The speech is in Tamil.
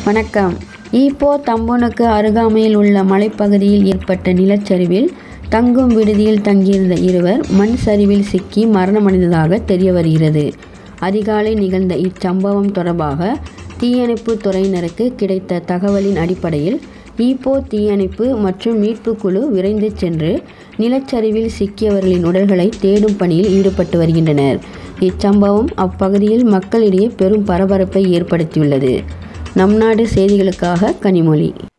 வணக்கம் ஈப்போ தம்புனுக்கு அருகாமையில் உள்ள மலைப்பகுதியில் ஏற்பட்ட நிலச்சரிவில் தங்கும் விடுதியில் தங்கியிருந்த இருவர் மண் சரிவில் சிக்கி மரணமடைந்ததாக தெரிய வருகிறது அதிகாலை நிகழ்ந்த இச்சம்பவம் தொடர்பாக தீயணைப்பு துறையினருக்கு கிடைத்த தகவலின் அடிப்படையில் ஈப்போ தீயணைப்பு மற்றும் மீட்புக் குழு விரைந்து சென்று நிலச்சரிவில் சிக்கியவர்களின் உடல்களை தேடும் பணியில் ஈடுபட்டு வருகின்றனர் இச்சம்பவம் அப்பகுதியில் மக்களிடையே பெரும் பரபரப்பை ஏற்படுத்தியுள்ளது நம் நாடு செய்திகளுக்காக கனிமொழி